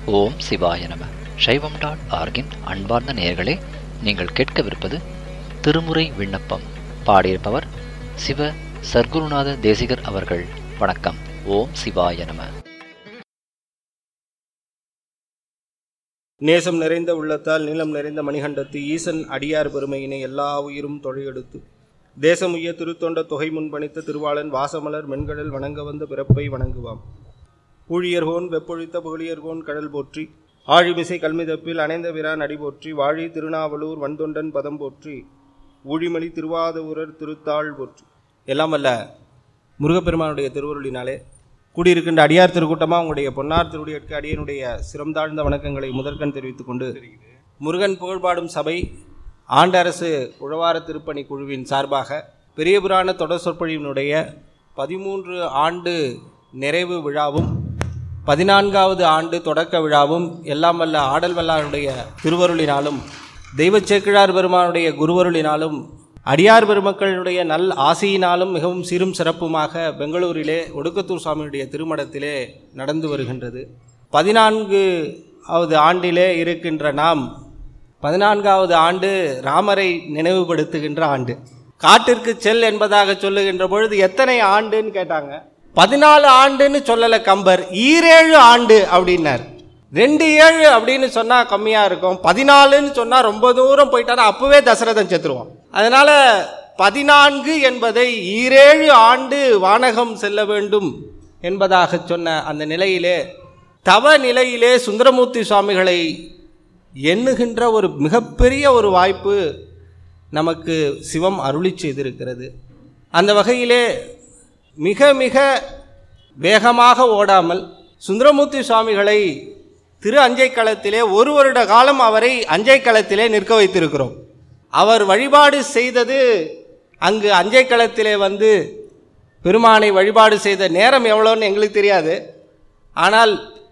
ஓம் சிவாய நம சைவம் டாட் ஆர்கின் அன்பார்ந்த நேயர்களே நீங்கள் கேட்கவிருப்பது திருமுறை விண்ணப்பம் பாடியிருப்பவர் சிவ சர்க்குருநாத தேசிகர் அவர்கள் வணக்கம் ஓம் சிவாய நம நேசம் நிறைந்த உள்ளத்தால் நிலம் நிறைந்த மணிகண்டத்து ஈசன் அடியார் பெருமையினை எல்லா உயிரும் தொழையெடுத்து தேசமுய்ய திருத்தொண்ட தொகை முன்பணித்த திருவாளன் வாசமலர் மென்கடல் வணங்க வந்த பிறப்பை வணங்குவாம் ஊழியர்கோன் வெப்பொழித்த புகழியர்கோன் கடல் போற்றி ஆழிமிசை கல்மிதப்பில் அணைந்த விரான் அடி போற்றி வாழி திருநாவலூர் வன்தொண்டன் பதம் போற்றி ஊழிமணி திருவாதூரர் திருத்தாள் போற்றி எல்லாம் வல்ல முருகப்பெருமானுடைய திருவருளினாலே கூடியிருக்கின்ற அடியார் திருக்கூட்டமாக உங்களுடைய பொன்னார் திருவுடையற்கு அடியனுடைய சிறந்தாழ்ந்த வணக்கங்களை முதற்கண் தெரிவித்துக் கொண்டு முருகன் புகழ்பாடும் சபை ஆண்டரசு உழவார திருப்பணி குழுவின் சார்பாக பெரிய புராண தொடர் சொற்பொழிவினுடைய பதிமூன்று ஆண்டு நிறைவு விழாவும் பதினான்காவது ஆண்டு தொடக்க விழாவும் எல்லாம் வல்ல ஆடல் வல்லாருடைய திருவருளினாலும் தெய்வச் சேக்கிழார் பெருமானுடைய குருவருளினாலும் அடியார் பெருமக்களுடைய நல் ஆசையினாலும் மிகவும் சீரும் சிறப்புமாக பெங்களூரிலே ஒடுக்கத்தூர் சுவாமியுடைய திருமடத்திலே நடந்து வருகின்றது பதினான்கு ஆவது ஆண்டிலே இருக்கின்ற நாம் பதினான்காவது ஆண்டு ராமரை நினைவுபடுத்துகின்ற ஆண்டு காட்டிற்கு செல் என்பதாக சொல்லுகின்ற பொழுது எத்தனை ஆண்டுன்னு கேட்டாங்க பதினாலு ஆண்டுன்னு சொல்லலை கம்பர் ஈரேழு ஆண்டு அப்படின்னார் ரெண்டு ஏழு அப்படின்னு சொன்னா கம்மியா இருக்கும் பதினாலுன்னு சொன்னா ரொம்ப தூரம் போயிட்டானா அப்பவே தசரதன் செத்துருவான் அதனால பதினான்கு என்பதை ஈரேழு ஆண்டு வானகம் செல்ல வேண்டும் என்பதாக சொன்ன அந்த நிலையிலே தவ நிலையிலே சுந்தரமூர்த்தி சுவாமிகளை எண்ணுகின்ற ஒரு மிகப்பெரிய ஒரு வாய்ப்பு நமக்கு சிவம் அருளி செய்திருக்கிறது அந்த வகையிலே மிக மிக வேகமாக ஓடாமல் சுந்தரமூர்த்தி சுவாமிகளை திரு அஞ்சை களத்திலே ஒரு வருட காலம் அவரை அஞ்சை களத்திலே நிற்க வைத்திருக்கிறோம் அவர் வழிபாடு செய்தது அங்கு அஞ்சை களத்திலே வந்து பெருமானை வழிபாடு செய்த நேரம் எவ்வளோன்னு எங்களுக்கு தெரியாது ஆனால்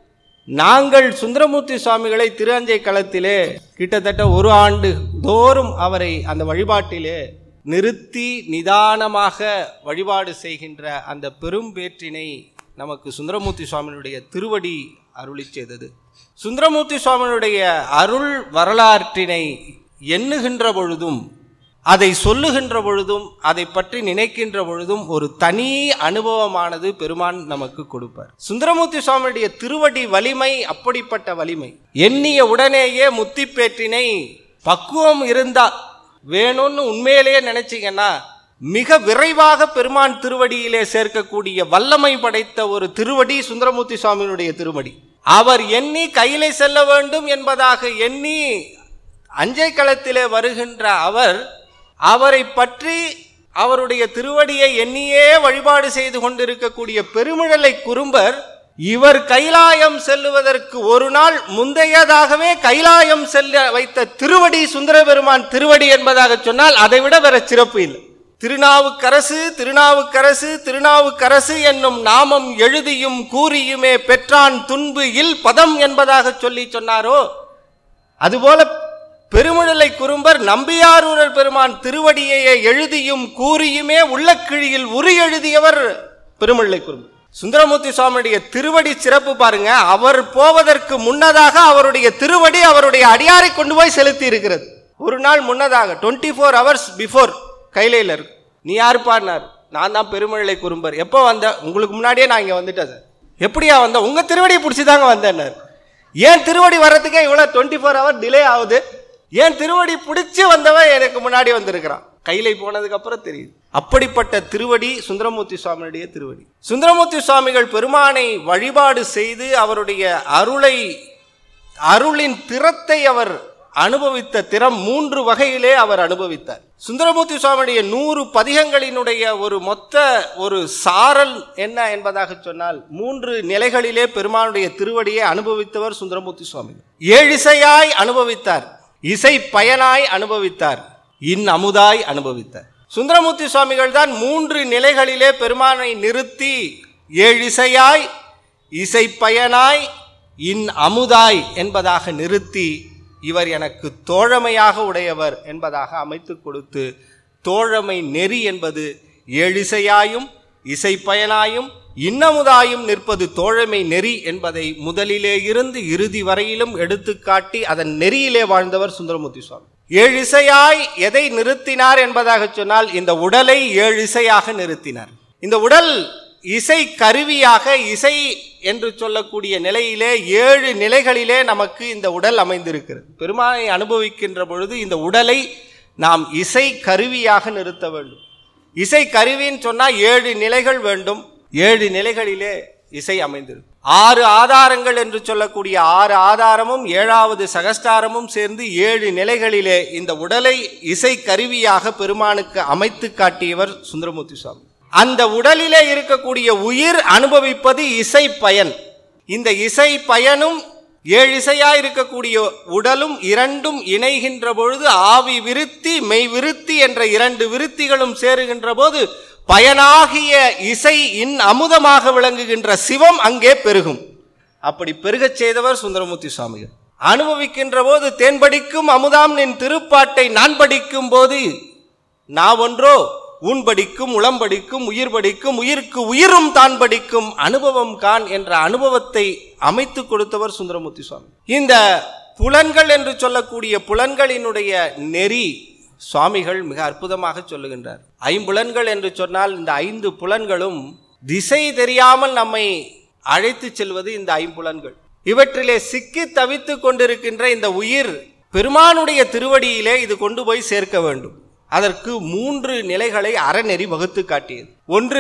நாங்கள் சுந்தரமூர்த்தி சுவாமிகளை திரு அஞ்சை களத்திலே கிட்டத்தட்ட ஒரு ஆண்டு தோறும் அவரை அந்த வழிபாட்டிலே நிறுத்தி நிதானமாக வழிபாடு செய்கின்ற அந்த பெரும் பேற்றினை நமக்கு சுந்தரமூர்த்தி சுவாமியினுடைய திருவடி அருளி செய்தது சுந்தரமூர்த்தி சுவாமியினுடைய அருள் வரலாற்றினை எண்ணுகின்ற பொழுதும் அதை சொல்லுகின்ற பொழுதும் அதை பற்றி நினைக்கின்ற பொழுதும் ஒரு தனி அனுபவமானது பெருமான் நமக்கு கொடுப்பார் சுந்தரமூர்த்தி சுவாமியுடைய திருவடி வலிமை அப்படிப்பட்ட வலிமை எண்ணிய உடனேயே முத்திப்பேற்றினை பக்குவம் இருந்தா வேணும்னு உண்மையிலேயே நினைச்சீங்கன்னா மிக விரைவாக பெருமான் திருவடியிலே சேர்க்கக்கூடிய வல்லமை படைத்த ஒரு திருவடி சுந்தரமூர்த்தி சுவாமியினுடைய திருவடி அவர் எண்ணி கையிலே செல்ல வேண்டும் என்பதாக எண்ணி அஞ்சை களத்திலே வருகின்ற அவர் அவரை பற்றி அவருடைய திருவடியை எண்ணியே வழிபாடு செய்து கொண்டிருக்கக்கூடிய பெருமிழலை குறும்பர் இவர் கைலாயம் செல்லுவதற்கு ஒரு நாள் முந்தையதாகவே கைலாயம் செல்ல வைத்த திருவடி சுந்தர பெருமான் திருவடி என்பதாக சொன்னால் அதை விட வேற சிறப்பு இல்லை திருநாவுக்கரசு திருநாவுக்கரசு திருநாவுக்கரசு என்னும் நாமம் எழுதியும் கூறியுமே பெற்றான் துன்பு இல் பதம் என்பதாக சொல்லி சொன்னாரோ அதுபோல பெருமிழலை குறும்பர் நம்பியாரூரர் பெருமான் திருவடியை எழுதியும் கூறியுமே உள்ளக்கிழியில் உரு எழுதியவர் பெருமிழலை குறும்பர் சுந்தரமூர்த்தி சுவாமியுடைய திருவடி சிறப்பு பாருங்க அவர் போவதற்கு முன்னதாக அவருடைய திருவடி அவருடைய அடியாரை கொண்டு போய் செலுத்தி இருக்கிறது ஒரு நாள் முன்னதாக டுவெண்ட்டி ஃபோர் ஹவர்ஸ் பிஃபோர் கைலையில் இருக்கு நீ யாரு பாடினார் நான் தான் பெருமிழலை குறும்பர் எப்போ வந்த உங்களுக்கு முன்னாடியே நான் இங்கே வந்துட்டேன் சார் எப்படியா வந்த உங்க திருவடியை பிடிச்சி தாங்க வந்தேன்னார் ஏன் திருவடி வர்றதுக்கே இவ்வளோ டுவெண்ட்டி ஃபோர் ஹவர் டிலே ஆகுது ஏன் திருவடி பிடிச்சி வந்தவன் எனக்கு முன்னாடி வந்திருக்கிறான் கையில போனதுக்கு அப்புறம் தெரியுது அப்படிப்பட்ட திருவடி சுந்தரமூர்த்தி சுவாமியுடைய திருவடி சுந்தரமூர்த்தி சுவாமிகள் பெருமானை வழிபாடு செய்து அவருடைய அருளை அருளின் திறத்தை அவர் அனுபவித்த திறம் மூன்று வகையிலே அவர் அனுபவித்தார் சுந்தரமூர்த்தி சுவாமியுடைய நூறு பதிகங்களினுடைய ஒரு மொத்த ஒரு சாரல் என்ன என்பதாக சொன்னால் மூன்று நிலைகளிலே பெருமானுடைய திருவடியை அனுபவித்தவர் சுந்தரமூர்த்தி சுவாமி ஏழிசையாய் அனுபவித்தார் இசை பயனாய் அனுபவித்தார் இன் அமுதாய் அனுபவித்தார் சுந்தரமூர்த்தி சுவாமிகள் தான் மூன்று நிலைகளிலே பெருமானை நிறுத்தி ஏழிசையாய் இசை பயனாய் இன் அமுதாய் என்பதாக நிறுத்தி இவர் எனக்கு தோழமையாக உடையவர் என்பதாக அமைத்து கொடுத்து தோழமை நெறி என்பது ஏழிசையாயும் இசை பயனாயும் இன்னமுதாயும் நிற்பது தோழமை நெறி என்பதை முதலிலே இருந்து இறுதி வரையிலும் எடுத்துக்காட்டி அதன் நெறியிலே வாழ்ந்தவர் சுந்தரமூர்த்தி சுவாமி ஏழு இசையாய் எதை நிறுத்தினார் என்பதாக சொன்னால் இந்த உடலை ஏழு இசையாக நிறுத்தினார் இந்த உடல் இசை கருவியாக இசை என்று சொல்லக்கூடிய நிலையிலே ஏழு நிலைகளிலே நமக்கு இந்த உடல் அமைந்திருக்கிறது பெருமானை அனுபவிக்கின்ற பொழுது இந்த உடலை நாம் இசை கருவியாக நிறுத்த வேண்டும் இசை கருவின்னு சொன்னா ஏழு நிலைகள் வேண்டும் ஏழு நிலைகளிலே இசை அமைந்திருக்கும் ஆறு ஆதாரங்கள் என்று சொல்லக்கூடிய ஆறு ஆதாரமும் ஏழாவது சகஸ்டாரமும் சேர்ந்து ஏழு நிலைகளிலே இந்த உடலை இசை கருவியாக பெருமானுக்கு அமைத்து காட்டியவர் சுந்தரமூர்த்தி சுவாமி அந்த உடலிலே இருக்கக்கூடிய உயிர் அனுபவிப்பது இசை பயன் இந்த இசை பயனும் ஏழு இசையா இருக்கக்கூடிய உடலும் இரண்டும் இணைகின்ற பொழுது ஆவி விருத்தி மெய் விருத்தி என்ற இரண்டு விருத்திகளும் சேருகின்ற போது பயனாகிய இசை இன் அமுதமாக விளங்குகின்ற சிவம் அங்கே பெருகும் அப்படி பெருகச் செய்தவர் சுந்தரமூர்த்தி சுவாமிகள் அனுபவிக்கின்ற போது தேன்படிக்கும் அமுதாம் நின் திருப்பாட்டை நான் படிக்கும் போது நான் ஒன்றோ ஊன் படிக்கும் உளம்படிக்கும் உயிர் படிக்கும் உயிருக்கு உயிரும் தான் படிக்கும் அனுபவம் கான் என்ற அனுபவத்தை அமைத்து கொடுத்தவர் சுந்தரமூர்த்தி சுவாமி இந்த புலன்கள் என்று சொல்லக்கூடிய புலன்களினுடைய நெறி சுவாமிகள் மிக அற்புதமாக சொல்லுகின்றார் ஐம்புலன்கள் என்று சொன்னால் இந்த ஐந்து புலன்களும் திசை தெரியாமல் நம்மை அழைத்து செல்வது இந்த ஐம்புலன்கள் இவற்றிலே சிக்கி தவித்துக் கொண்டிருக்கின்ற இந்த உயிர் பெருமானுடைய திருவடியிலே இது கொண்டு போய் சேர்க்க வேண்டும் அதற்கு மூன்று நிலைகளை அறநெறி வகுத்து காட்டியது ஒன்று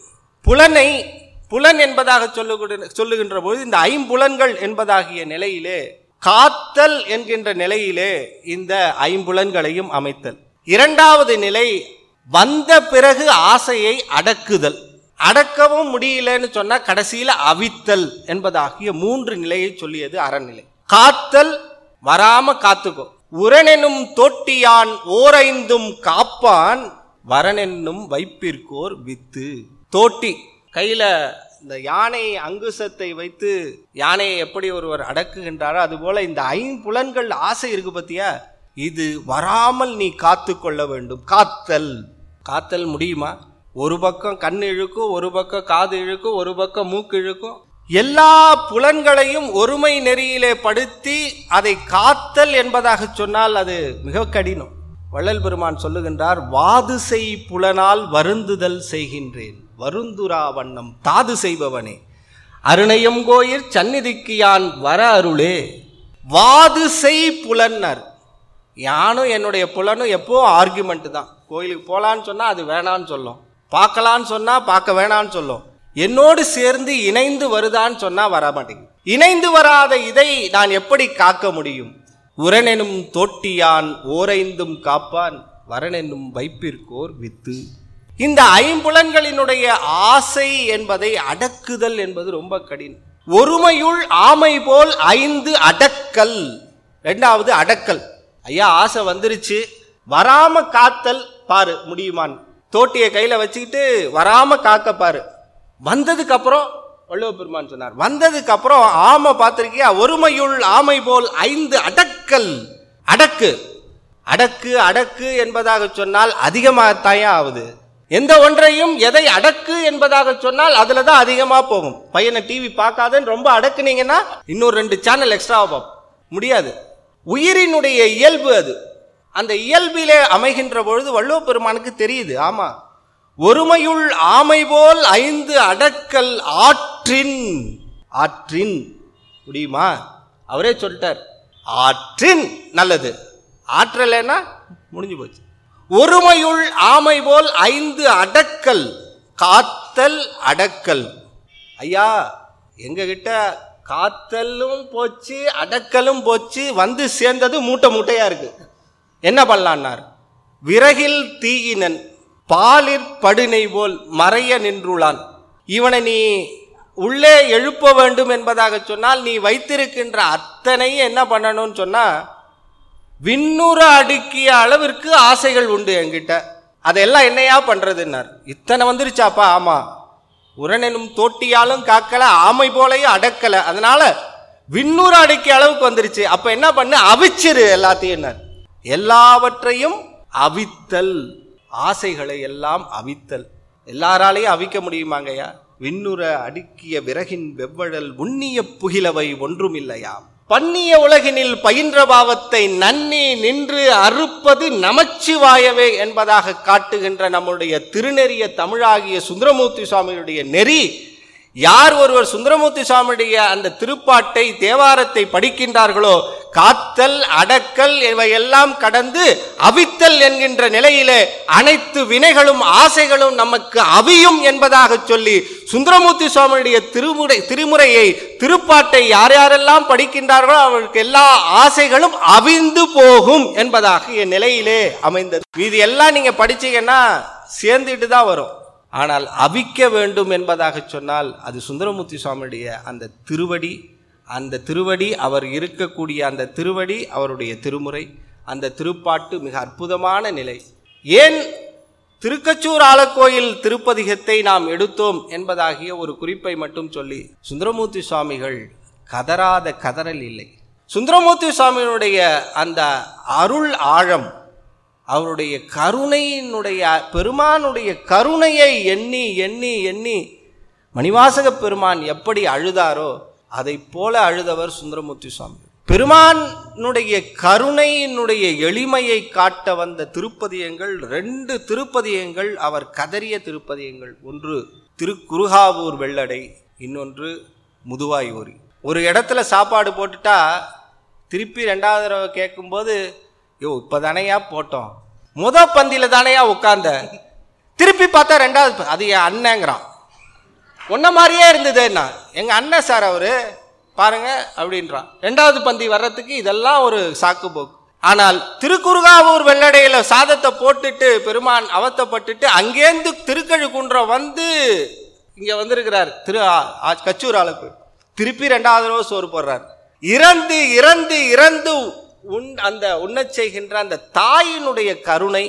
புலனை புலன் என்பதாக சொல்லுகின்ற சொல்லுகின்ற பொழுது இந்த ஐம்புலன்கள் என்பதாகிய நிலையிலே காத்தல் என்கின்ற நிலையிலே இந்த ஐம்புலன்களையும் அமைத்தல் இரண்டாவது நிலை வந்த பிறகு ஆசையை அடக்குதல் அடக்கவும் முடியலன்னு சொன்னா கடைசியில அவித்தல் என்பதாகிய மூன்று நிலையை சொல்லியது அறநிலை காத்தல் வராம காத்துக்கோ உரனெனும் தொட்டியான் ஓரைந்தும் காப்பான் வரனென்னும் வைப்பிற்கோர் வித்து தோட்டி கையில இந்த யானை அங்குசத்தை வைத்து யானையை எப்படி ஒருவர் அடக்குகின்றாரோ அதுபோல இந்த ஐம்புலன்கள் ஆசை இருக்கு பத்தியா இது வராமல் நீ காத்து கொள்ள வேண்டும் காத்தல் காத்தல் முடியுமா ஒரு பக்கம் கண் இழுக்கும் ஒரு பக்கம் காது இழுக்கும் ஒரு பக்கம் மூக்கு இழுக்கும் எல்லா புலன்களையும் ஒருமை நெறியிலே படுத்தி அதை காத்தல் என்பதாக சொன்னால் அது மிக கடினம் வள்ளல் பெருமான் சொல்லுகின்றார் வாது செய் புலனால் வருந்துதல் செய்கின்றேன் வருந்துரா வண்ணம் தாது செய்பவனே அருணையம் கோயிற் சந்நிதிக்கு யான் வர அருளே வாது செய் புலன்னர் யானும் என்னுடைய புலனும் எப்போ ஆர்குமெண்ட் தான் கோயிலுக்கு போகலான்னு சொன்னால் அது வேணான்னு சொல்லும் பார்க்கலான்னு சொன்னால் பார்க்க வேணான்னு சொல்லும் என்னோடு சேர்ந்து இணைந்து வருதான்னு சொன்னால் வர மாட்டேங்குது இணைந்து வராத இதை நான் எப்படி காக்க முடியும் உரனெனும் தோட்டியான் ஓரைந்தும் காப்பான் வரனெனும் வைப்பிற்கோர் வித்து இந்த ஐம்புலன்களினுடைய ஆசை என்பதை அடக்குதல் என்பது ரொம்ப கடினம் ஒருமையுள் ஆமை போல் ஐந்து அடக்கல் ரெண்டாவது அடக்கல் ஐயா ஆசை வந்துருச்சு வராம காத்தல் பாரு முடியுமான் தோட்டியை கையில வச்சுக்கிட்டு வராம காக்க பாரு வந்ததுக்கு அப்புறம் வள்ளுவ பெருமான் சொன்னார் வந்ததுக்கு அப்புறம் ஆமை பார்த்திருக்கியா ஒருமையுள் ஆமை போல் ஐந்து அடக்கல் அடக்கு அடக்கு அடக்கு என்பதாக சொன்னால் அதிகமாகத்தாயா ஆகுது எந்த ஒன்றையும் எதை அடக்கு என்பதாக சொன்னால் அதுல தான் அதிகமா போகும் பையனை டிவி பார்க்காதன்னு ரொம்ப அடக்குனீங்கன்னா இன்னொரு ரெண்டு சேனல் எக்ஸ்ட்ராவா பார்ப்போம் முடியாது உயிரினுடைய இயல்பு அது அந்த இயல்பிலே அமைகின்ற பொழுது வள்ளுவ பெருமானுக்கு தெரியுது ஆமா ஒருமையுள் ஆமை போல் ஐந்து அடக்கல் ஆற்றின் ஆற்றின் முடியுமா அவரே சொல்லிட்டார் ஆற்றின் நல்லது ஆற்றலைன்னா முடிஞ்சு போச்சு ஒருமையுள் ஆமை போல் ஐந்து அடக்கல் காத்தல் அடக்கல் ஐயா எங்க கிட்ட காத்தலும் போச்சு அடக்கலும் போச்சு வந்து சேர்ந்தது மூட்டை மூட்டையா இருக்கு என்ன பண்ணலான்னார் விறகில் தீயினன் பாலிற் படுனை போல் மறைய நின்றுளான் இவனை நீ உள்ளே எழுப்ப வேண்டும் என்பதாக சொன்னால் நீ வைத்திருக்கின்ற அத்தனையும் என்ன பண்ணணும்னு சொன்னா விண்ணுற அடுக்கிய அளவிற்கு ஆசைகள் உண்டு என்கிட்ட அதெல்லாம் என்னையா பண்றதுன்னார் இத்தனை வந்துருச்சாப்பா ஆமா உரனெனும் தோட்டியாலும் காக்கல ஆமை போலையும் அடக்கல அதனால விண்ணூறு அடக்கிய அளவுக்கு வந்துருச்சு அப்ப என்ன பண்ணு அவிச்சிரு எல்லாத்தையும் எல்லாவற்றையும் அவித்தல் ஆசைகளை எல்லாம் அவித்தல் எல்லாராலையும் அவிக்க முடியுமாங்கய்யா விண்ணுற அடுக்கிய விறகின் வெவ்வழல் உண்ணிய புகிலவை ஒன்றுமில்லையாம் பண்ணிய உலகினில் பயின்ற பாவத்தை நன்னி நின்று அறுப்பது நமச்சிவாயவே என்பதாக காட்டுகின்ற நம்முடைய திருநெறிய தமிழாகிய சுந்தரமூர்த்தி சுவாமியுடைய நெறி யார் ஒருவர் சுந்தரமூர்த்தி சுவாமியுடைய அந்த திருப்பாட்டை தேவாரத்தை படிக்கின்றார்களோ காத்தல் அடக்கல் இவையெல்லாம் கடந்து அவித்தல் என்கின்ற நிலையிலே அனைத்து வினைகளும் ஆசைகளும் நமக்கு அவியும் என்பதாக சொல்லி சுந்தரமூர்த்தி சுவாமியுடைய திருமுறை திருமுறையை திருப்பாட்டை யார் யாரெல்லாம் படிக்கின்றார்களோ அவர்களுக்கு எல்லா ஆசைகளும் அவிந்து போகும் என்பதாக என் நிலையிலே அமைந்தது இது எல்லாம் நீங்க படிச்சீங்கன்னா சேர்ந்துட்டு தான் வரும் ஆனால் அவிக்க வேண்டும் என்பதாக சொன்னால் அது சுந்தரமூர்த்தி சுவாமியுடைய அந்த திருவடி அந்த திருவடி அவர் இருக்கக்கூடிய அந்த திருவடி அவருடைய திருமுறை அந்த திருப்பாட்டு மிக அற்புதமான நிலை ஏன் திருக்கச்சூர் ஆலக்கோயில் திருப்பதிகத்தை நாம் எடுத்தோம் என்பதாகிய ஒரு குறிப்பை மட்டும் சொல்லி சுந்தரமூர்த்தி சுவாமிகள் கதறாத கதறல் இல்லை சுந்தரமூர்த்தி சுவாமியினுடைய அந்த அருள் ஆழம் அவருடைய கருணையினுடைய பெருமானுடைய கருணையை எண்ணி எண்ணி எண்ணி மணிவாசக பெருமான் எப்படி அழுதாரோ அதை போல அழுதவர் சுந்தரமூர்த்தி சுவாமி பெருமானுடைய கருணையினுடைய எளிமையை காட்ட வந்த திருப்பதியங்கள் ரெண்டு திருப்பதியங்கள் அவர் கதறிய திருப்பதியங்கள் ஒன்று திருக்குருகாவூர் வெள்ளடை இன்னொன்று முதுவாயூரி ஒரு இடத்துல சாப்பாடு போட்டுட்டா திருப்பி ரெண்டாவது தடவை கேட்கும்போது யோ இப்போ தானையா போட்டோம் முத பந்தியில் தானையா உட்கார்ந்த திருப்பி பார்த்தா ரெண்டாவது ப- அது என் அண்ணங்கிறான் உன்ன மாதிரியே இருந்ததுன்னா எங்க அண்ணன் சார் அவரு பாருங்க அப்படின்றான் ரெண்டாவது பந்தி வர்றதுக்கு இதெல்லாம் ஒரு சாக்கு போக்கு ஆனால் திருக்குறுகாவூர் வெள்ளடையில சாதத்தை போட்டுட்டு பெருமான் அவத்தப்பட்டுட்டு அங்கேருந்து திருக்கழுக்குன்றம் வந்து இங்க வந்திருக்கிறார் திரு ஆ- ஆ- கச்சூர் ஆளுக்கு திருப்பி ரெண்டாவது தடவை சோறு போடுறார் இறந்து இறந்து இறந்து உண் அந்த உண்ணச் செய்கின்ற அந்த தாயினுடைய கருணை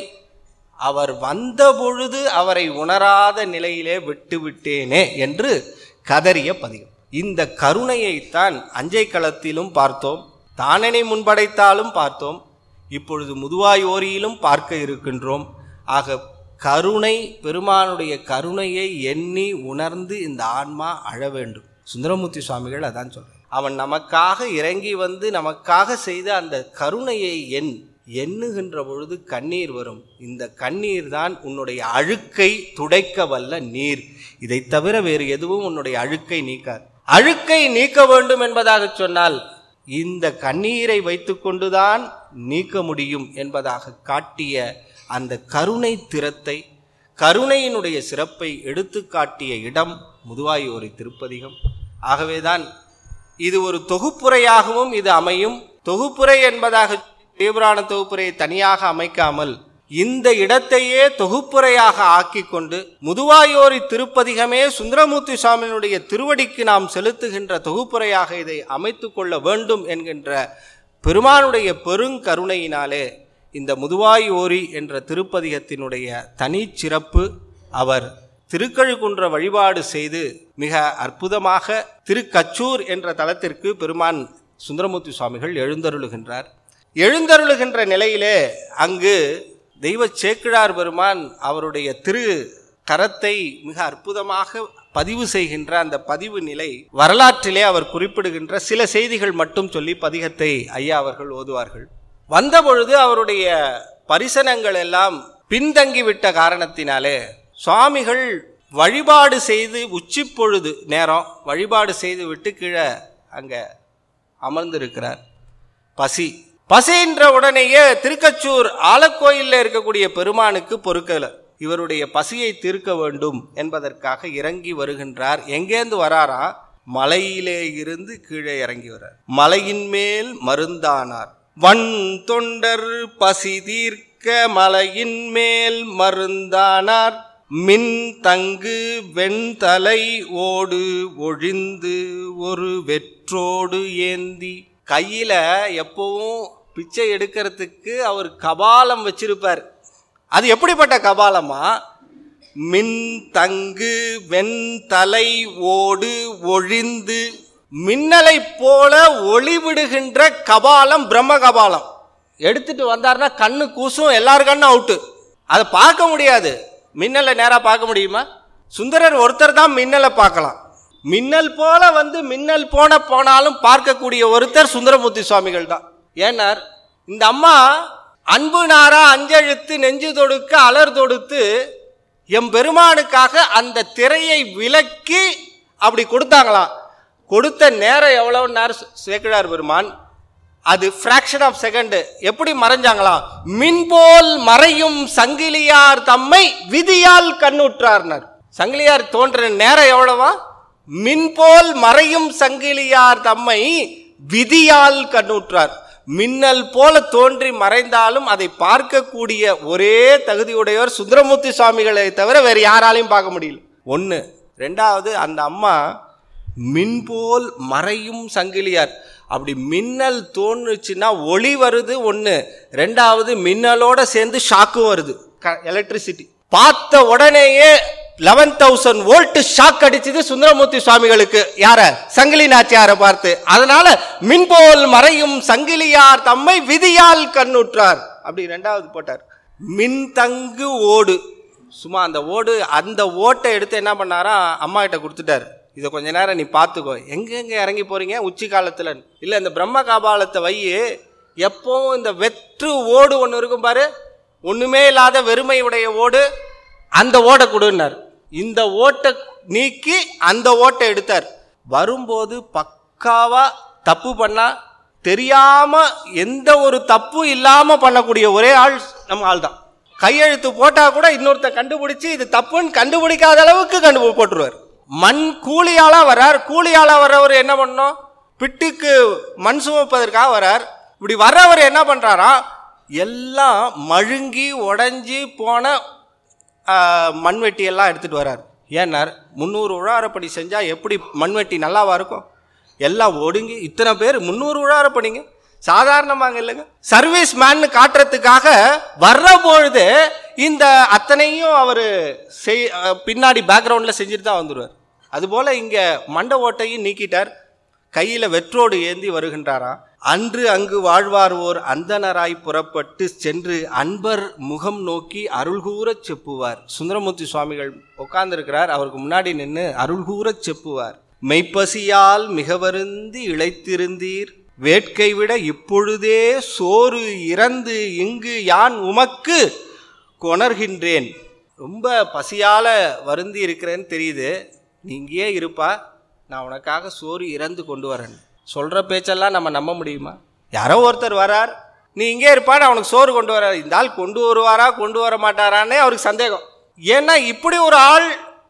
அவர் வந்த பொழுது அவரை உணராத நிலையிலே விட்டு விட்டேனே என்று கதறிய பதிகம் இந்த கருணையைத்தான் அஞ்சை களத்திலும் பார்த்தோம் தானனை முன்படைத்தாலும் பார்த்தோம் இப்பொழுது முதுவாய் ஓரியிலும் பார்க்க இருக்கின்றோம் ஆக கருணை பெருமானுடைய கருணையை எண்ணி உணர்ந்து இந்த ஆன்மா அழ வேண்டும் சுந்தரமூர்த்தி சுவாமிகள் அதான் சொல்றார் அவன் நமக்காக இறங்கி வந்து நமக்காக செய்த அந்த கருணையை எண் எண்ணுகின்ற பொழுது கண்ணீர் வரும் இந்த கண்ணீர் தான் உன்னுடைய அழுக்கை துடைக்க வல்ல நீர் இதை தவிர வேறு எதுவும் உன்னுடைய அழுக்கை நீக்காது அழுக்கை நீக்க வேண்டும் என்பதாக சொன்னால் இந்த கண்ணீரை வைத்துக்கொண்டுதான் நீக்க முடியும் என்பதாக காட்டிய அந்த கருணை திறத்தை கருணையினுடைய சிறப்பை எடுத்து காட்டிய இடம் முதுவாயூரை திருப்பதிகம் ஆகவேதான் இது ஒரு தொகுப்புரையாகவும் இது அமையும் தொகுப்புரை என்பதாக தேவரான தொகுப்புரையை தனியாக அமைக்காமல் இந்த இடத்தையே தொகுப்புரையாக ஆக்கிக் கொண்டு முதுவாயோரி திருப்பதிகமே சுந்தரமூர்த்தி சுவாமியினுடைய திருவடிக்கு நாம் செலுத்துகின்ற தொகுப்புரையாக இதை அமைத்துக் கொள்ள வேண்டும் என்கின்ற பெருமானுடைய பெருங்கருணையினாலே இந்த முதுவாய் ஓரி என்ற திருப்பதிகத்தினுடைய தனிச்சிறப்பு அவர் திருக்கழுக்குன்ற வழிபாடு செய்து மிக அற்புதமாக திருக்கச்சூர் என்ற தலத்திற்கு பெருமான் சுந்தரமூர்த்தி சுவாமிகள் எழுந்தருளுகின்றார் எழுந்தருளுகின்ற நிலையிலே அங்கு தெய்வ சேக்கிழார் பெருமான் அவருடைய திரு கரத்தை மிக அற்புதமாக பதிவு செய்கின்ற அந்த பதிவு நிலை வரலாற்றிலே அவர் குறிப்பிடுகின்ற சில செய்திகள் மட்டும் சொல்லி பதிகத்தை ஐயா அவர்கள் ஓதுவார்கள் வந்தபொழுது அவருடைய பரிசனங்கள் எல்லாம் பின்தங்கிவிட்ட காரணத்தினாலே சுவாமிகள் வழிபாடு செய்து உச்சி பொழுது நேரம் வழிபாடு செய்து விட்டு கீழே அங்க அமர்ந்திருக்கிறார் பசி பசின்ற உடனேயே திருக்கச்சூர் ஆலக்கோயில்ல இருக்கக்கூடிய பெருமானுக்கு பொறுக்கல இவருடைய பசியை தீர்க்க வேண்டும் என்பதற்காக இறங்கி வருகின்றார் எங்கேந்து வராரா மலையிலே இருந்து கீழே இறங்கி வரார் மலையின் மேல் மருந்தானார் வன் தொண்டர் பசி தீர்க்க மலையின் மேல் மருந்தானார் மின் தங்கு வெண்தலை ஓடு ஒழிந்து ஒரு வெற்றோடு ஏந்தி கையில எப்பவும் பிச்சை எடுக்கிறதுக்கு அவர் கபாலம் வச்சிருப்பார் அது எப்படிப்பட்ட கபாலமா மின் தங்கு வெண்தலை ஓடு ஒழிந்து மின்னலை போல ஒளிவிடுகின்ற கபாலம் பிரம்ம கபாலம் எடுத்துட்டு வந்தார்னா கண்ணு கூசும் எல்லார் கண்ணும் அவுட்டு அதை பார்க்க முடியாது மின்னலை நேரா பார்க்க முடியுமா சுந்தரர் ஒருத்தர் தான் மின்னலை பார்க்கலாம் மின்னல் போல வந்து மின்னல் போன போனாலும் பார்க்கக்கூடிய ஒருத்தர் சுந்தரமூர்த்தி சுவாமிகள் தான் ஏன்னார் இந்த அம்மா அன்பு நாரா அஞ்செழுத்து நெஞ்சு தொடுக்க அலர் தொடுத்து எம் பெருமானுக்காக அந்த திரையை விலக்கி அப்படி கொடுத்தாங்களாம் கொடுத்த நேரம் எவ்வளவு நேரம் சேக்கிழார் பெருமான் அது ஃப்ராக்ஷன் ஆஃப் செகண்ட் எப்படி மறைஞ்சாங்களாம் மின்போல் மறையும் சங்கிலியார் தம்மை விதியால் கண்ணுற்றார்னர் சங்கிலியார் தோன்ற நேரம் எவ்வளவா மின்போல் மறையும் சங்கிலியார் தம்மை விதியால் கண்ணுற்றார் மின்னல் போல தோன்றி மறைந்தாலும் அதை பார்க்கக்கூடிய ஒரே தகுதியுடையவர் சுந்தரமூர்த்தி சுவாமிகளை தவிர வேற யாராலையும் பார்க்க முடியல ஒன்று ரெண்டாவது அந்த அம்மா மின்போல் மறையும் சங்கிலியார் அப்படி மின்னல் தோணுச்சுன்னா ஒளி வருது ஒன்று ரெண்டாவது மின்னலோட சேர்ந்து ஷாக்கும் வருது எலக்ட்ரிசிட்டி பார்த்த உடனேயே லெவன் தௌசண்ட் வோல்ட் ஷாக் அடிச்சது சுந்தரமூர்த்தி சுவாமிகளுக்கு யார சங்கிலி நாச்சியாரை பார்த்து அதனால மின்போல் மறையும் சங்கிலியார் தம்மை விதியால் கண்ணுற்றார் அப்படி ரெண்டாவது போட்டார் மின் தங்கு ஓடு சும்மா அந்த ஓடு அந்த ஓட்டை எடுத்து என்ன பண்ணாரா அம்மா கிட்ட கொடுத்துட்டாரு இதை கொஞ்ச நேரம் நீ பார்த்துக்கோ எங்கெங்க இறங்கி போறீங்க உச்சி காலத்துல இல்லை இந்த பிரம்ம காபாலத்தை வை எப்பவும் இந்த வெற்று ஓடு ஒன்று இருக்கும் பாரு ஒண்ணுமே இல்லாத வெறுமை உடைய ஓடு அந்த ஓட்டை கொடுன்னார் இந்த ஓட்டை நீக்கி அந்த ஓட்டை எடுத்தார் வரும்போது பக்காவா தப்பு பண்ணா தெரியாம எந்த ஒரு தப்பு இல்லாம பண்ணக்கூடிய ஒரே ஆள் நம்ம ஆள் தான் கையெழுத்து போட்டா கூட இன்னொருத்த கண்டுபிடிச்சு இது தப்புன்னு கண்டுபிடிக்காத அளவுக்கு கண்டு போட்டுருவார் மண் கூலியாளா வர்றார் கூலியாளா வர்றவர் என்ன பண்ணோம் பிட்டுக்கு மண் சுமப்பதற்காக வர்றார் இப்படி வர்றவர் என்ன பண்றாரா எல்லாம் மழுங்கி உடஞ்சி போன ஆஹ், மண்வெட்டி எல்லாம் எடுத்துட்டு வர்றார் ஏன்னார் முந்நூறு உழாரப்படி செஞ்சா எப்படி மண்வெட்டி நல்லாவா இருக்கும் எல்லாம் ஒடுங்கி இத்தனை பேர் முந்நூறு உழாரப்படிங்க சாதாரணமாங்க இல்லைங்க சர்வீஸ் மேன்னு காட்டுறதுக்காக வர்ற பொழுது இந்த அத்தனையும் அவர் செய் அஹ், பின்னாடி பேக்ரவுண்ட்ல செஞ்சுட்டு தான் வந்துடுவார் அதுபோல இங்க மண்ட ஓட்டையும் நீக்கிட்டார் கையில வெற்றோடு ஏந்தி வருகின்றாராம் அன்று அங்கு வாழ்வார் ஓர் அந்தனராய் புறப்பட்டு சென்று அன்பர் முகம் நோக்கி அருள்கூறச் செப்புவார் சுந்தரமூர்த்தி சுவாமிகள் உட்கார்ந்திருக்கிறார் அவருக்கு முன்னாடி நின்று அருள்கூறச் செப்புவார் மெய்ப்பசியால் மிக வருந்தி இழைத்திருந்தீர் வேட்கை விட இப்பொழுதே சோறு இறந்து இங்கு யான் உமக்கு கொணர்கின்றேன் ரொம்ப பசியால வருந்தி இருக்கிறேன்னு தெரியுது நீ இங்கேயே இருப்பா நான் உனக்காக சோறு இறந்து கொண்டு வரேன் சொல்ற பேச்செல்லாம் நம்ம நம்ப முடியுமா யாரோ ஒருத்தர் வரார் நீ இங்கே இருப்பா நான் உனக்கு சோறு கொண்டு வர இந்த ஆள் கொண்டு வருவாரா கொண்டு வர மாட்டாரான்னே அவருக்கு சந்தேகம் ஏன்னா இப்படி ஒரு ஆள்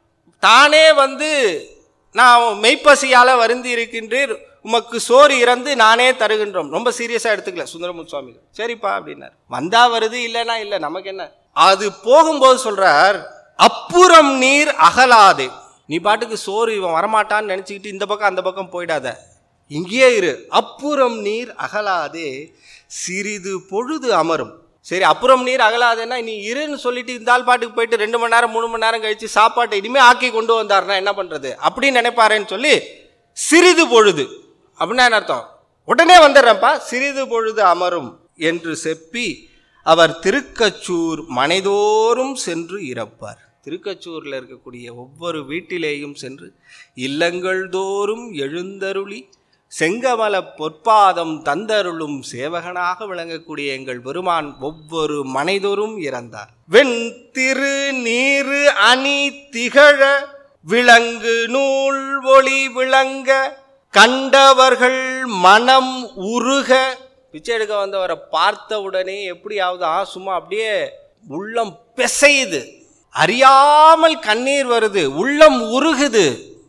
தானே வந்து நான் மெய்ப்பசியால வருந்தி இருக்கின்றீர் உமக்கு சோறு இறந்து நானே தருகின்றோம் ரொம்ப சீரியஸா எடுத்துக்கல சுந்தரமுத்து சுவாமிகள் சரிப்பா அப்படின்னார் வந்தா வருது இல்லைன்னா இல்லை நமக்கு என்ன அது போகும்போது சொல்றார் அப்புறம் நீர் அகலாதே நீ பாட்டுக்கு சோறு இவன் வரமாட்டான்னு நினைச்சுக்கிட்டு இந்த பக்கம் அந்த பக்கம் போயிடாத இங்கேயே இரு அப்புறம் நீர் அகலாதே சிறிது பொழுது அமரும் சரி அப்புறம் நீர் அகலாதேன்னா நீ இருன்னு சொல்லிட்டு இந்த ஆள் பாட்டுக்கு போயிட்டு ரெண்டு மணி நேரம் மூணு மணி நேரம் கழிச்சு சாப்பாட்டை இனிமே ஆக்கி கொண்டு வந்தாருன்னா என்ன பண்றது அப்படின்னு நினைப்பாரேன்னு சொல்லி சிறிது பொழுது அப்படின்னா என்ன அர்த்தம் உடனே வந்துடுறேன்ப்பா சிறிது பொழுது அமரும் என்று செப்பி அவர் திருக்கச்சூர் மனைதோறும் சென்று இறப்பார் திருக்கச்சூரில் இருக்கக்கூடிய ஒவ்வொரு வீட்டிலேயும் சென்று இல்லங்கள் தோறும் எழுந்தருளி செங்கமல பொற்பாதம் தந்தருளும் சேவகனாக விளங்கக்கூடிய எங்கள் பெருமான் ஒவ்வொரு மனைதோறும் இறந்தார் வெண் திரு நீரு அணி திகழ விளங்கு நூல் ஒளி விளங்க கண்டவர்கள் மனம் உருக பிச்சை எடுக்க வந்தவரை பார்த்த உடனே எப்படியாவது ஆ சும்மா அப்படியே உள்ளம் பிசையுது அறியாமல் கண்ணீர் வருது உள்ளம் உருகுது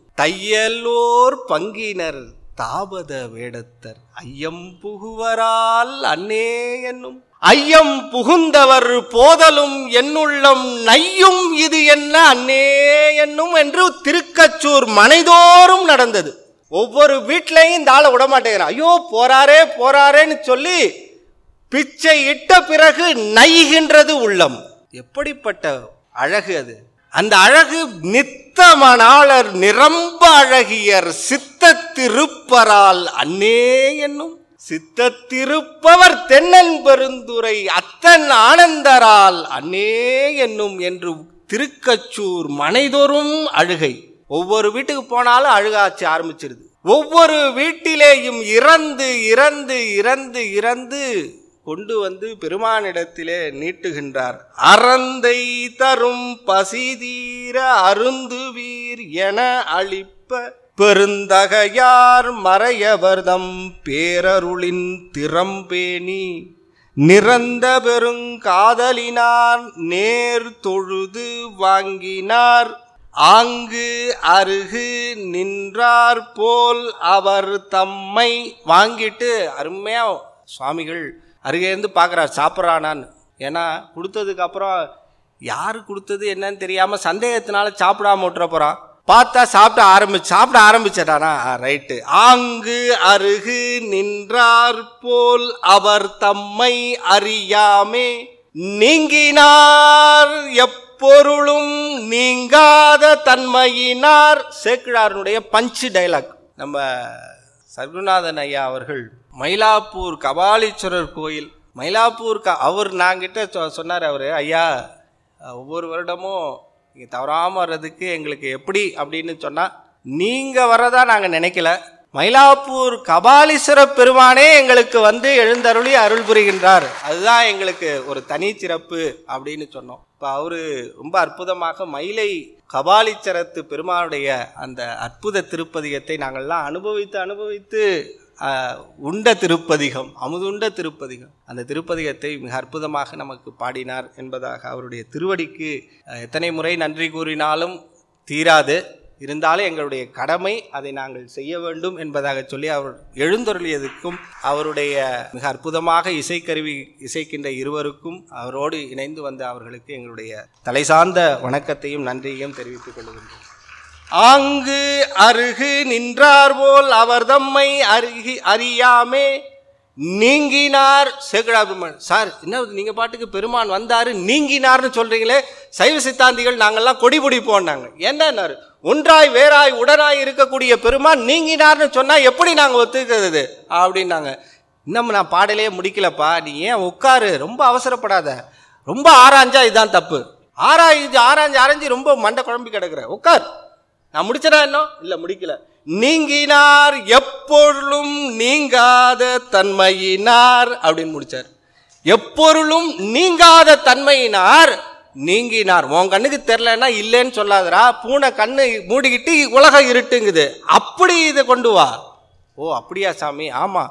தையலோர் பங்கினர் தாபத வேடத்தர் ஐயம் புகுவரால் அன்னே என்னும் ஐயம் புகுந்தவர் போதலும் என்னுள்ளம் நையும் இது என்ன அன்னே என்னும் என்று திருக்கச்சூர் மனைதோறும் நடந்தது ஒவ்வொரு வீட்லையும் இந்த ஆளை விட மாட்டேங்கிறான் ஐயோ போறாரே போறாரேன்னு சொல்லி பிச்சை இட்ட பிறகு நைகின்றது உள்ளம் எப்படிப்பட்ட அழகு அது அந்த அழகு நித்தமனாளர் நிரம்ப அழகியர் சித்தத்திருப்பரால் அன்னே என்னும் சித்தத்திருப்பவர் தென்னன் பெருந்துரை அத்தன் ஆனந்தரால் அன்னே என்னும் என்று திருக்கச்சூர் மனைதோறும் அழுகை ஒவ்வொரு வீட்டுக்கு போனாலும் அழுகாச்சு ஆரம்பிச்சிருது ஒவ்வொரு வீட்டிலேயும் இறந்து இறந்து இறந்து இறந்து கொண்டு வந்து பெருமானிடத்திலே நீட்டுகின்றார் அறந்தை தரும் பசிதீர அருந்துவீர் என அளிப்ப பெருந்தகையார் மறையவர்தம் பேரருளின் திறம்பேணி நிறந்த பெருங்காதலினார் நேர் தொழுது வாங்கினார் ஆங்கு அருகு நின்றார் போல் அவர் தம்மை வாங்கிட்டு அருமையா சுவாமிகள் அருகேந்து பார்க்குறார் சாப்பிட்றானான்னு ஏன்னா கொடுத்ததுக்கு அப்புறம் யாரு கொடுத்தது என்னன்னு தெரியாம சந்தேகத்தினால சாப்பிடாம விட்டுற போறான் பார்த்தா சாப்பிட ஆரம்பிச்சு சாப்பிட ஆரம்பிச்சிட்டானா ரைட்டு ஆங்கு அருகு நின்றார் போல் அவர் தம்மை அறியாமே நீங்கினார் எப்பொருளும் நீங்காத தன்மையினார் சேக்கிழாரனுடைய பஞ்சு டைலாக் நம்ம சர்க்குநாதன் ஐயா அவர்கள் மயிலாப்பூர் கபாலீஸ்வரர் கோயில் மயிலாப்பூர் க அவர் நாங்கிட்ட சொ- சொன்னார் அவர் ஐயா ஒவ்வொரு வருடமும் இங்கே தவறாமல் வர்றதுக்கு எங்களுக்கு எப்படி அப்படின்னு சொன்னால் நீங்கள் வரதா நாங்கள் நினைக்கல மயிலாப்பூர் கபாலீஸ்வர பெருமானே எங்களுக்கு வந்து எழுந்தருளி அருள் புரிகின்றார் அதுதான் எங்களுக்கு ஒரு தனி சிறப்பு அப்படின்னு சொன்னோம் இப்போ அவரு ரொம்ப அற்புதமாக மயிலை கபாலீச்சரத்து பெருமானுடைய அந்த அற்புத திருப்பதிகத்தை நாங்கள்லாம் அனுபவித்து அனுபவித்து ஆஹ், உண்ட திருப்பதிகம் அமுதுண்ட திருப்பதிகம் அந்த திருப்பதிகத்தை மிக அற்புதமாக நமக்கு பாடினார் என்பதாக அவருடைய திருவடிக்கு ஆஹ், எத்தனை முறை நன்றி கூறினாலும் தீராது இருந்தாலும் எங்களுடைய கடமை அதை நாங்கள் செய்ய வேண்டும் என்பதாக சொல்லி அவர் எழுந்தருளியதுக்கும் அவருடைய மிக அற்புதமாக இசைக்கருவி இசைக்கின்ற இருவருக்கும் அவரோடு இணைந்து வந்த அவர்களுக்கு எங்களுடைய தலை சார்ந்த வணக்கத்தையும் நன்றியையும் தெரிவித்துக் கொள்கின்றோம் ஆங்கு அருகு நின்றார் போல் அவர் தம்மை அருகி அறியாமே நீங்கினார் சேகடா பெருமான் சார் என்ன நீங்க பாட்டுக்கு பெருமான் வந்தாரு நீங்கினார்னு சொல்றீங்களே சைவ சித்தாந்திகள் நாங்கெல்லாம் கொடி பிடிப்போம்னாங்க என்னன்னாரு ஒன்றாய் வேறாய் உடனாய் இருக்கக்கூடிய பெருமான் நீங்கினார்னு சொன்னா எப்படி நாங்க ஒத்துக்கிறது அப்படின்னாங்க இன்னும் நான் பாடலையே முடிக்கலப்பா நீ ஏன் உட்காரு ரொம்ப அவசரப்படாத ரொம்ப ஆராய்ஞ்சா இதுதான் தப்பு ஆராய்ஞ்சு ஆராய்ஞ்சு ஆராய்ஞ்சு ரொம்ப மண்டை குழம்பி கிடக்குற உட்கார் நான் முடிச்சனா இன்னும் இல்ல முடிக்கல நீங்கினார் எப்பொருளும் நீங்காத தன்மையினார் அப்படின்னு முடிச்சார் எப்பொருளும் நீங்காத தன்மையினார் நீங்கினார் உன் கண்ணுக்கு தெரிலன்னா இல்லைன்னு சொல்லாதடா பூனை கண்ணு மூடிக்கிட்டு உலகம் இருட்டுங்குது அப்படி இதை கொண்டு வா ஓ அப்படியா சாமி ஆமா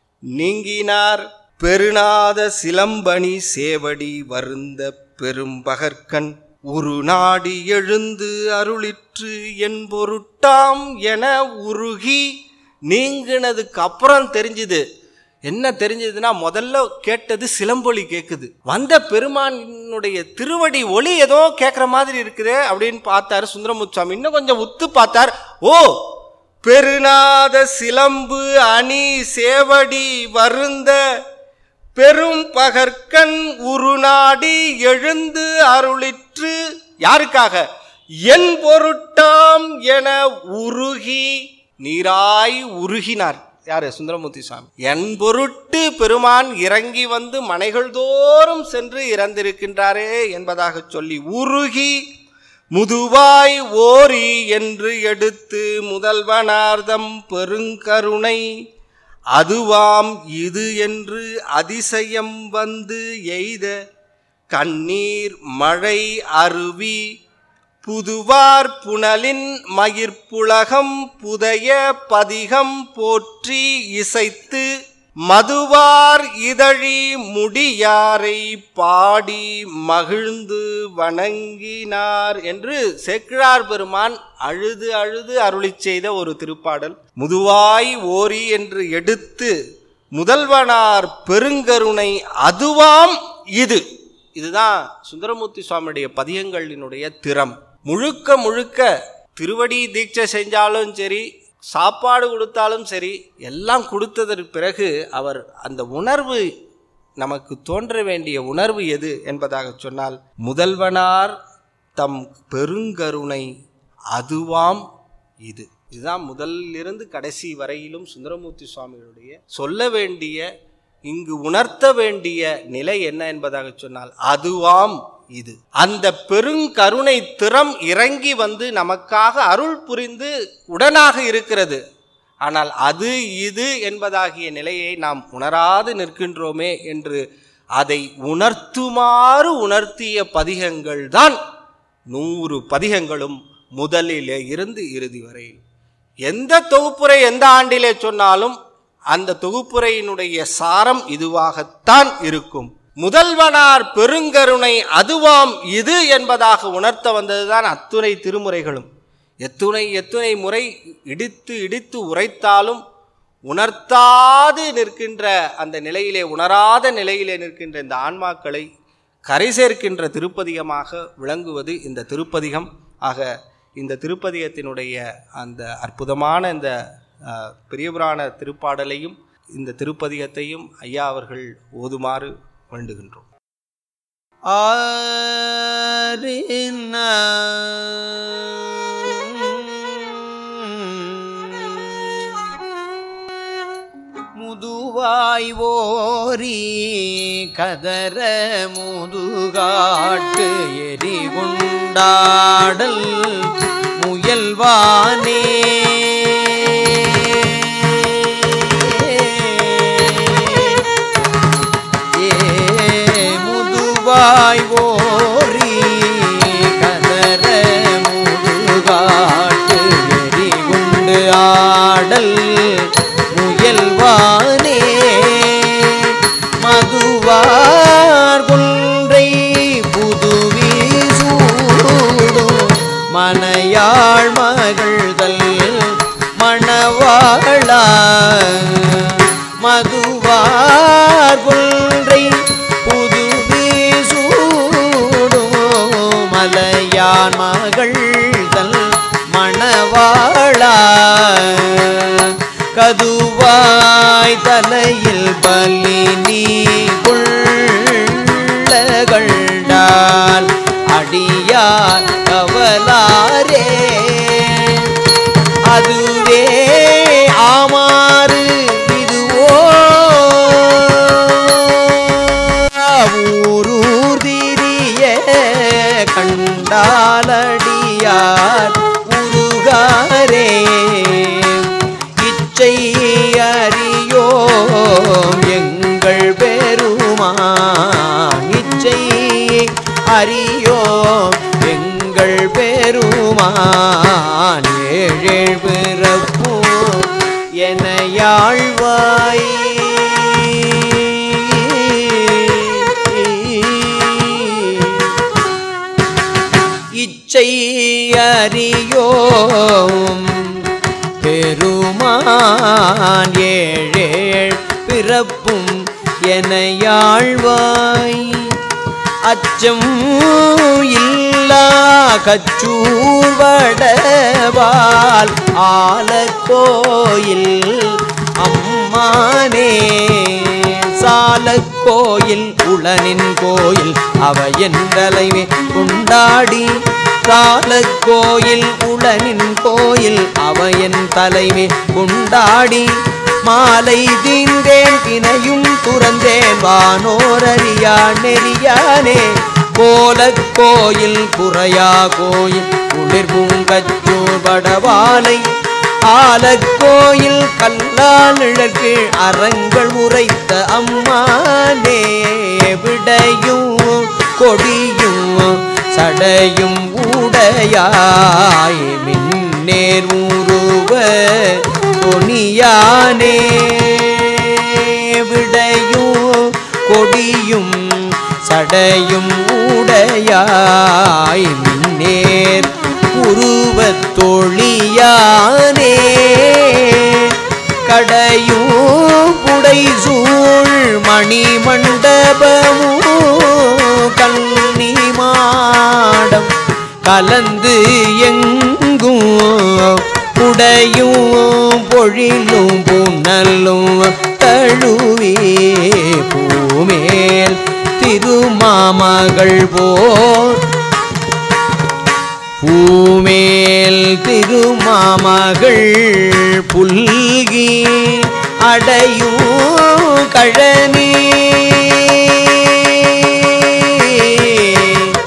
நீங்கினார் பெருநாத சிலம்பணி சேவடி வருந்த பெரும்பகற்கண் உரு நாடி எழுந்து அருளிற்று என் பொருட்டாம் என உருகி நீங்கினதுக்கு அப்புறம் தெரிஞ்சுது என்ன தெரிஞ்சதுன்னா முதல்ல கேட்டது சிலம்பொலி கேட்குது வந்த பெருமானுடைய திருவடி ஒளி ஏதோ கேட்குற மாதிரி இருக்குது அப்படின்னு பார்த்தாரு சுந்தரமுத்துசாமி இன்னும் கொஞ்சம் உத்து பார்த்தார் ஓ பெருநாத சிலம்பு அணி சேவடி வருந்த பெரும் பகற்கண் உருநாடி எழுந்து அருளிற்று யாருக்காக என் பொருட்டாம் என உருகி நீராய் உருகினார் யாரு சுந்தரமூர்த்தி சுவாமி என் பொருட்டு பெருமான் இறங்கி வந்து மனைகள் தோறும் சென்று இறந்திருக்கின்றாரே என்பதாக சொல்லி உருகி முதுவாய் ஓரி என்று எடுத்து முதல்வனார்தம் பெருங்கருணை அதுவாம் இது என்று அதிசயம் வந்து எய்த கண்ணீர் மழை அருவி புதுவார் புனலின் மயிர்ப்புலகம் புதைய பதிகம் போற்றி இசைத்து மதுவார் இதழி முடியாரை பாடி மகிழ்ந்து வணங்கினார் என்று சேக்கிழார் பெருமான் அழுது அழுது அருளிச் செய்த ஒரு திருப்பாடல் முதுவாய் ஓரி என்று எடுத்து முதல்வனார் பெருங்கருணை அதுவாம் இது இதுதான் சுந்தரமூர்த்தி சுவாமியுடைய பதியங்களினுடைய திறம் முழுக்க முழுக்க திருவடி தீட்சை செஞ்சாலும் சரி சாப்பாடு கொடுத்தாலும் சரி எல்லாம் கொடுத்ததற்கு பிறகு அவர் அந்த உணர்வு நமக்கு தோன்ற வேண்டிய உணர்வு எது என்பதாக சொன்னால் முதல்வனார் தம் பெருங்கருணை அதுவாம் இது இதுதான் முதலிலிருந்து கடைசி வரையிலும் சுந்தரமூர்த்தி சுவாமிகளுடைய சொல்ல வேண்டிய இங்கு உணர்த்த வேண்டிய நிலை என்ன என்பதாக சொன்னால் அதுவாம் இது அந்த பெருங்கருணை திறம் இறங்கி வந்து நமக்காக அருள் புரிந்து உடனாக இருக்கிறது ஆனால் அது இது என்பதாகிய நிலையை நாம் உணராது நிற்கின்றோமே என்று அதை உணர்த்துமாறு உணர்த்திய பதிகங்கள் தான் நூறு பதிகங்களும் முதலிலே இருந்து இறுதி வரையில் எந்த தொகுப்புரை எந்த ஆண்டிலே சொன்னாலும் அந்த தொகுப்புரையினுடைய சாரம் இதுவாகத்தான் இருக்கும் முதல்வனார் பெருங்கருணை அதுவாம் இது என்பதாக உணர்த்த வந்ததுதான் அத்துணை திருமுறைகளும் எத்துணை எத்துணை முறை இடித்து இடித்து உரைத்தாலும் உணர்த்தாது நிற்கின்ற அந்த நிலையிலே உணராத நிலையிலே நிற்கின்ற இந்த ஆன்மாக்களை கரை சேர்க்கின்ற திருப்பதிகமாக விளங்குவது இந்த திருப்பதிகம் ஆக இந்த திருப்பதிகத்தினுடைய அந்த அற்புதமான இந்த அஹ், பெரியபுராண திருப்பாடலையும் இந்த திருப்பதிகத்தையும் ஐயா அவர்கள் ஓதுமாறு வேண்டுகின்றோம் முதுவாய் ஓரி கதற முதுகாட்டு எரிகுண்டாடல் முயல்வானே ஏ முதுவாய் ஓரி கதற முதுகாட்டு எரிகுண்டு ஆடல் முயல்வானே மதுவார் குன்றை புதுவி சூடும் மனையாள் மகள்தல் மணவாளா மதுவார் குன்றை புதுவி சூடும் மலையான் மகள்தல் மணவாளா கதுவாய் தலையில் பலி நீ கொள்ளகண்டால் அடியார் கவலாரே அதுவே ஆமாறு இதுவோ ஊரூதிரிய கண்டாலடியார் உருகாரே இச்சை அறியோம் எங்கள் பெருமான் இச்சை அறியோம் எங்கள் பெருமான் ஏழேழ் பிறப்பு என யாழ்வாய் இச்சை அறியோம் பெருமான் ஏழேழ் பிறப்பும் என யாழ்வாய் அச்சம் இல்லா கச்சூர்வடவால் ஆலக்கோயில் அம்மானே சாலக்கோயில் உளனின் கோயில் அவையன் தலைமை கொண்டாடி சாலக்கோயில் உளனின் கோயில் அவையன் தலைமை கொண்டாடி மாலை தீந்தேன் தினையும் துறந்தேன் வானோரறியா நெறியானே கோலக் கோயில் குறையா கோயில் குளிர் பூங்கச்சூர் படவாலை ஆலக்கோயில் கல்லால் இழற்கு அறங்கள் உரைத்த அம்மானே விடையும் கொடியும் சடையும் உடையாய் மின்னேர் உருவ தொனியானே விடையும் கொடியும் சடையும் உடையாய் மின்னேர் உருவத் தொழியானே கடையும் புடை சூழ் மணி மண்டபமும் கன்னி மாடம் கலந்து எங்கும் உடையும் பொழிலும் புனலும் தழுவி பூமேல் திருமாமகள் போல் பூமேல் திருமாமகள் புல்கி அடையும் கழனி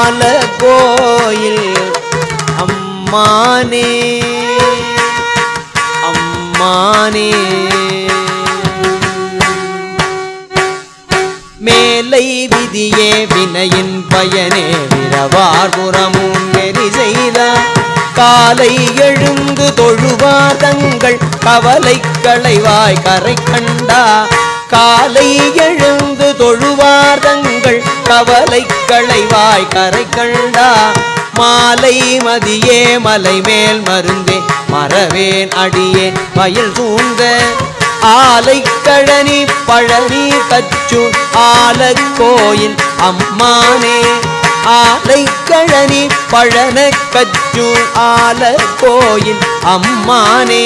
ஆல கோயில் அம்மானே அம்மானே மேலை விதியே வினையின் பயனே விரவார் புறமும் நெறி செய்தார் காலை எழுந்து தொழுவார் தங்கள் கவலை களைவாய் கரை கண்டா காலை எழுந்து தொழுவார் தங்கள் கவலை களைவாய் கரை கண்டா மாலை மதியே மலை மேல் மருந்தே மறவேன் அடியே வயல் சூழ்ந்த ஆலை கழனி பழனி கச்சு ஆலக்கோயில் அம்மானே ஆலை கழனி பழன கச்சு ஆலக்கோயில் அம்மானே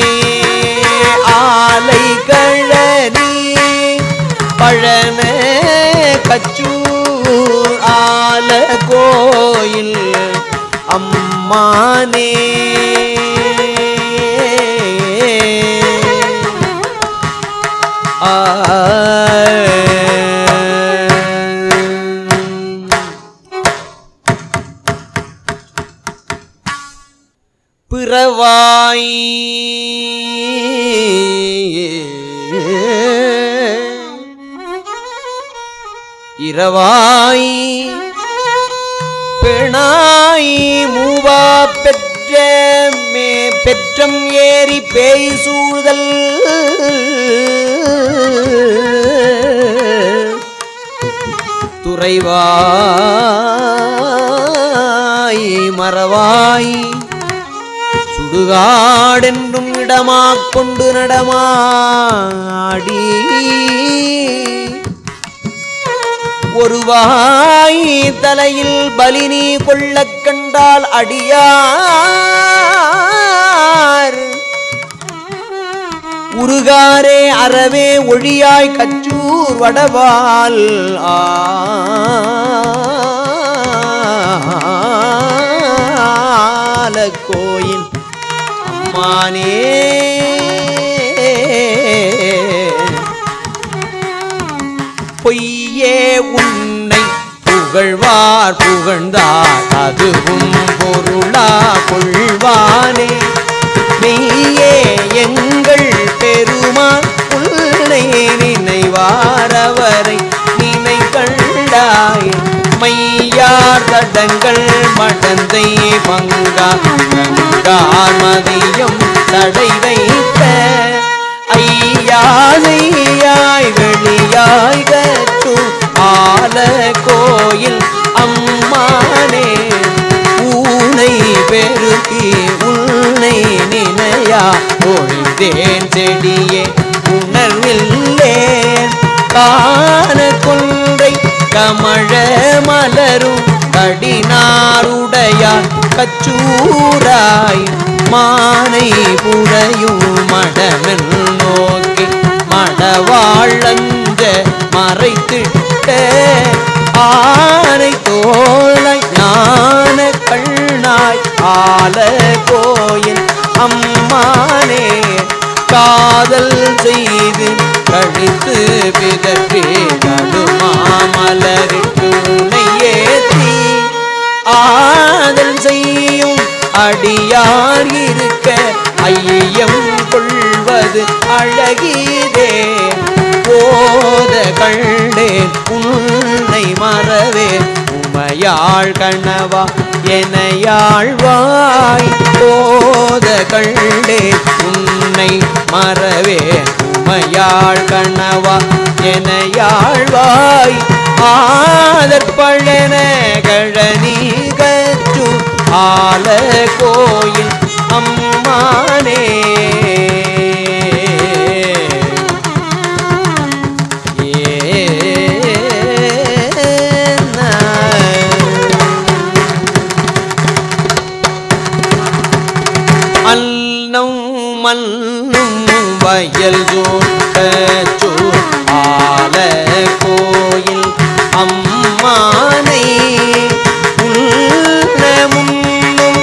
ஆலை கழனி பழன கச்சு ஆல கோயில் அம்மானே பிறவாய் இரவாய் பிணாய் மூவா பெற்ற மே பெற்றம் ஏறி பேய் சூழ்தல் துறைவாய் மறவாய் சுடுகாடென்றும் இடமாக் கொண்டு நடமாடி ஒருவாய் தலையில் பலினி கொள்ளக் கண்டால் அடியார் உருகாரே அறவே ஒழியாய் கச்சூர் வடவால் ஆல கோயில் அம்மானே பொய்யே உன்னை புகழ்வார் புகழ்ந்தார் அதுவும் பொருளா கொள்வானே மெய்யே எங்கள் பெருமான் உன்னை நினைவாரவரை நினை கண்டாய் மையார் தடங்கள் மடந்தை பங்கா கங்கார் மதியம் தடை வைத்த ஐயாதையாய் வெளியாய் கற்று ஆல கோயில் அம்மானே ஊனை பெருக்கி உன்னை நினையா ஒழிந்தேன் செடியே உணர்வில்லேன் காண கொன்றை கமழ மலரும் கடினாருடையார் கச்சூராய் மானை புறையும் மடமென் நோக்கி மடவாழஞ்ச மறைத்திட்ட ஆனை தோளை ஞான கண்ணாய் ஆல கோயில் அம்மானே காதல் செய்து கழித்து பிதற்றே நடுமாமலருக்கு உன்னை ஏற்றி ஆதல் செய்யும் அடியார் இருக்க ஐயம் கொள்வது அழகிதே போத கண்டேன் உன்னை மறவே உமையாள் கணவா எனையாழ்வாய் போத கண்டேன் உன்னை மறவே உமையாள் கணவா எனையாழ்வாய் ஆதற்பழன கழனி கற்று ஆல கோயில் அம்மானே அன்னம் மண்ணும் வயல் ஜோட்டோ ஆல கோயில் அம்மானை உள்ள முன்னும்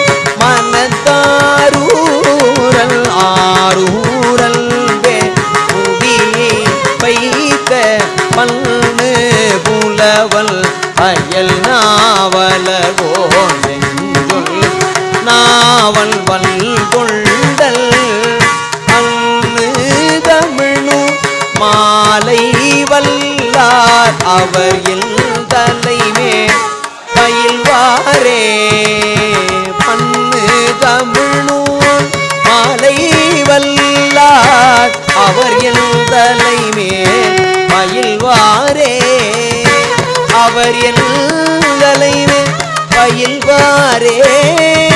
மனத்தாரூரல் ஆரூரல் வே முடி வைத்த பல்லு புலவல் வயல் நாவலகோ நெஞ்சுள் நாவல் வல் கொண்டல் அன்னு தமிழு மாலை வல்லார் அவர் என் தலைமே பயில்வாரே பன்னு தமிழூர் மாலை வல்லார் அவர் என் தலைமே பயில்வாரே அவர் என் தலைமே பயில்வாரே